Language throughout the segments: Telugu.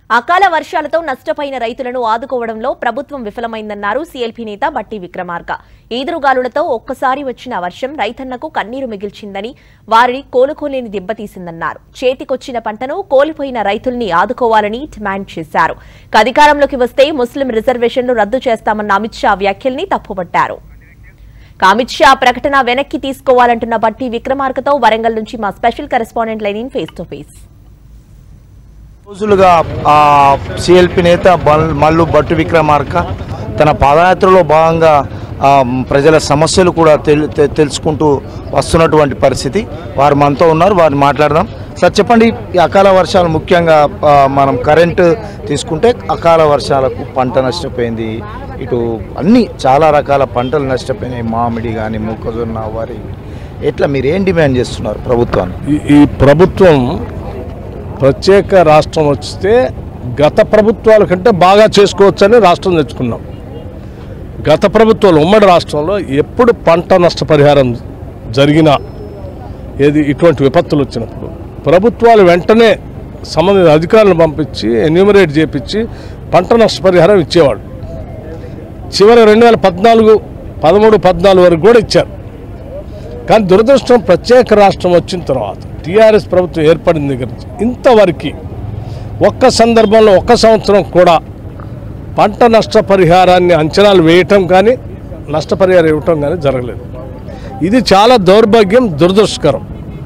అకాల వర్షాలతో నష్టపోయిన రైతులను ఆదుకోవడంలో ప్రభుత్వం విఫలమైందన్నారు సీఎల్పీ నేత బట్టి విక్రమార్క ఈదురుగాలులతో ఒక్కసారి వచ్చిన వర్షం రైతన్నకు కన్నీరు మిగిల్చిందని వారి కోలుకోలేని దెబ్బతీసిందన్నారు చేతికొచ్చిన పంటను కోల్పోయిన రైతుల్ని ఆదుకోవాలని డిమాండ్ చేశారు ఇక అధికారంలోకి వస్తే ముస్లిం రిజర్వేషన్లు రద్దు చేస్తామన్న అమిత్ షా వ్యాఖ్యల్ని తప్పుపట్టారు ఇక అమిత్ షా ప్రకటన వెనక్కి తీసుకోవాలంటున్న బట్టి విక్రమార్కతో వరంగల్ నుంచి మా special correspondent line face to face రోజులుగా ఆ సిఎల్పి నేత బల్- మల్లు భట్టు విక్రమార్క తన పాదయాత్రలో భాగంగా ఆ, ప్రజల సమస్యలు కూడా తెల్- తె- తెలుసుకుంటూ వస్తున్నటువంటి పరిస్థితి వారు మనతో ఉన్నారు వారిని మాట్లాడదాం సార్ చెప్పండి ఈ అకాల వర్షాలు ముఖ్యంగా ఆ, మనం కరెంటు తీసుకుంటే అకాల వర్షాలకు పంట నష్టపోయింది ఇటు అన్ని చాలా రకాల పంటలు నష్టపోయినాయి మామిడి కానీ మొక్కజొన్న వరి ఎట్లా మీరు ఏం డిమాండ్ చేస్తున్నారు ప్రభుత్వాన్ని ఈ- ఈ ప్రభుత్వం ప్రత్యేక రాష్ట్రం వస్తే గత ప్రభుత్వాల కంటే బాగా చేసుకోవచ్చని రాష్ట్రం తెచ్చుకున్నాం గత ప్రభుత్వాలు ఉమ్మడి రాష్ట్రంలో ఎప్పుడు పంట నష్టపరిహారం జరిగినా ఏది ఇటువంటి విపత్తులు వచ్చినప్పుడు ప్రభుత్వాలు వెంటనే సంబంధిత అధికారులను పంపించి ఎన్యూమరేట్ చేపించి పంట నష్టపరిహారం ఇచ్చేవాడు చివరి రెండు వేల పద్నాలుగు పదమూడు పద్నాలుగు వరకు కూడా ఇచ్చారు కానీ దురదృష్టం ప్రత్యేక రాష్ట్రం వచ్చిన తర్వాత టీఆర్ఎస్ ప్రభుత్వం ఏర్పడిన దగ్గర నుంచి ఇంతవరకు ఒక్క సందర్భంలో ఒక్క సంవత్సరం కూడా పంట నష్టపరిహారాన్ని అంచనాలు వేయటం కానీ నష్టపరిహారం ఇవ్వటం కానీ జరగలేదు ఇది చాలా దౌర్భాగ్యం దురదృష్టకరం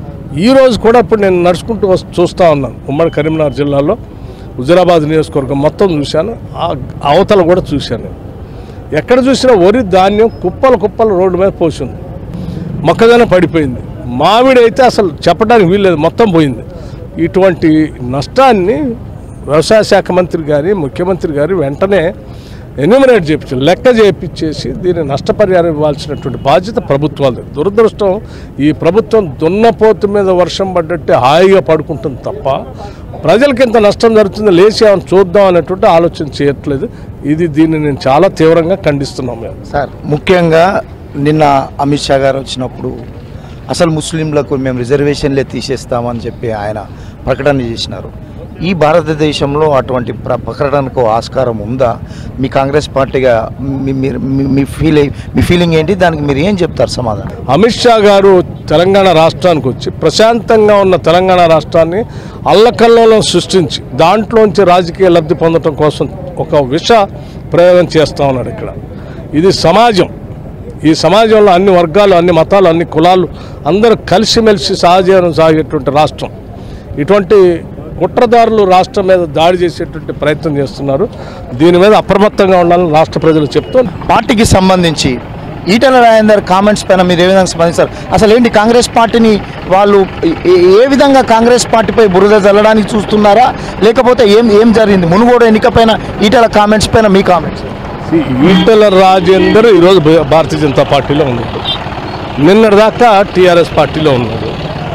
ఈ రోజు కూడా ఇప్పుడు నేను నడుచుకుంటూ వస్తూ చూస్తూ ఉన్నాను ఉమ్మడి కరీంనగర్ జిల్లాలో హుజరాబాద్ నియోజకవర్గం మొత్తం చూశాను ఆ అవతల కూడా చూశాను నేను ఎక్కడ చూసినా వరి ధాన్యం కుప్పలు కుప్పలు రోడ్డు మీద పోసింది మొక్కజొన్న పడిపోయింది మామిడి అయితే అసలు చెప్పడానికి వీల్లేదు మొత్తం పోయింది ఇటువంటి నష్టాన్ని వ్యవసాయ శాఖ మంత్రి గారి ముఖ్యమంత్రి గారి వెంటనే ఎన్యూమరేట్ చేయించారు లెక్క చేయించేసి దీన్ని నష్టపరిహారం ఇవ్వాల్సినటువంటి బాధ్యత ప్రభుత్వాలది దురదృష్టం ఈ ప్రభుత్వం దున్నపోతు మీద వర్షం పడ్డట్టే హాయిగా పడుకుంటుంది తప్ప ప్రజలకి ఇంత నష్టం జరుగుతుందో లేచి ఏమైనా చూద్దాం అనేటువంటి ఆలోచన చేయట్లేదు ఇది దీన్ని నేను చాలా తీవ్రంగా ఖండిస్తున్నాం మేము సార్ ముఖ్యంగా నిన్న అమిత్ షా గారు వచ్చినప్పుడు అసలు ముస్లింలకు మేము రిజర్వేషన్లే తీసేస్తామని చెప్పి ఆయన ప్రకటన చేసినారు ఈ భారతదేశంలో అటువంటి ప్ర- ప్రకటనకు ఆస్కారం ఉందా మీ కాంగ్రెస్ పార్టీగా మీ మీరు- మీ- మీ ఫీల్ మీ ఫీలింగ్ ఏంటి దానికి మీరు ఏం చెప్తారు సమాధానం అమిత్ షా గారు తెలంగాణ రాష్ట్రానికి వచ్చి ప్రశాంతంగా ఉన్న తెలంగాణ రాష్ట్రాన్ని అల్లకల్లోలం సృష్టించి దాంట్లోంచి రాజకీయ లబ్ధి పొందడం కోసం ఒక విష ప్రయోగం చేస్తూ ఉన్నాడు ఇక్కడ ఇది సమాజం ఈ సమాజంలో అన్ని వర్గాలు అన్ని మతాలు అన్ని కులాలు అందరూ కలిసిమెలిసి సహజీవనం సాగేటువంటి రాష్ట్రం ఇటువంటి కుట్రదారులు రాష్ట్రం మీద దాడి చేసేటువంటి ప్రయత్నం చేస్తున్నారు దీని మీద అప్రమత్తంగా ఉండాలని రాష్ట్ర ప్రజలు చెప్తూ పార్టీకి సంబంధించి ఈటల రాజేందర్ కామెంట్స్ పైన మీరు ఏ విధంగా స్పందిస్తారు అసలు ఏంటి కాంగ్రెస్ పార్టీని వాళ్ళు ఏ- ఏ విధంగా కాంగ్రెస్ పార్టీపై బురద చల్లడానికి చూస్తున్నారా లేకపోతే ఏం ఏం జరిగింది మునుగోడు ఎన్నికపైన ఈటల కామెంట్స్ పైన మీ కామెంట్స్ ఈ ఈటల రాజేందర్ ఈరోజు భా- భారతీయ జనతా పార్టీలో ఉన్నాడు నిన్నటిదాకా టీఆర్ఎస్ పార్టీలో ఉన్నాడు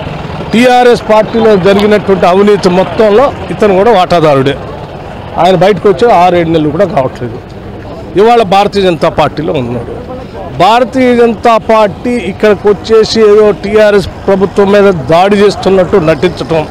టీఆర్ఎస్ పార్టీలో జరిగినటువంటి అవినీతి మొత్తంలో ఇతను కూడా వాటాదారుడే ఆయన బయటకు వచ్చి ఆరేడు నెలలు కూడా కావట్లేదు ఇవాళ భారతీయ జనతా పార్టీలో ఉన్నాడు భారతీయ జనతా పార్టీ ఇక్కడికి వచ్చేసి ఏదో టీఆర్ఎస్ ప్రభుత్వం మీద దాడి చేస్తున్నట్టు నటించటం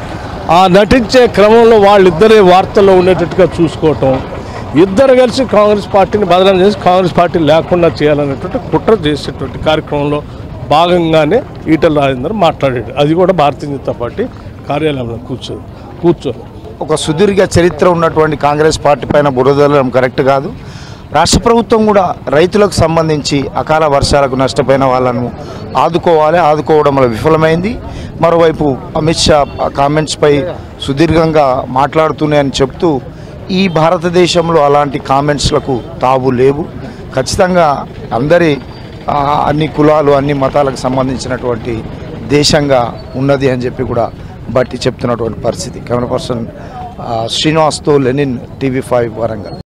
ఆ నటించే క్రమంలో వాళ్ళిద్దరే వార్తల్లో ఉండేటట్టుగా చూసుకోవటం ఇద్దరు కలిసి కాంగ్రెస్ పార్టీని బదనాం చేసి కాంగ్రెస్ పార్టీ లేకుండా చేయాలనేటువంటి కుట్ర చేసేటువంటి కార్యక్రమంలో భాగంగానే ఈటల రాజేందర్ మాట్లాడాడు అది కూడా భారతీయ జనతా పార్టీ కార్యాలయంలో కూర్చో కూర్చొని ఒక సుదీర్ఘ చరిత్ర ఉన్నటువంటి కాంగ్రెస్ పార్టీ పైన బురదలడం కరెక్ట్ కాదు రాష్ట్ర ప్రభుత్వం కూడా రైతులకు సంబంధించి అకాల వర్షాలకు నష్టపోయిన వాళ్ళను ఆదుకోవాలి ఆదుకోవడంలో విఫలమైంది మరోవైపు అమిత్ షా ఆ కామెంట్స్పై సుదీర్ఘంగా మాట్లాడుతూనే అని చెప్తూ ఈ భారతదేశంలో అలాంటి కామెంట్స్లకు తావు లేవు ఖచ్చితంగా అందరి ఆ, అన్ని కులాలు అన్ని మతాలకు సంబంధించినటువంటి దేశంగా ఉన్నది అని చెప్పి కూడా బట్టి చెప్తున్నటువంటి పరిస్థితి కెమెరా పర్సన్ ఆ, శ్రీనివాస్తో లెనిన్ టీవీ ఫైవ్ వరంగల్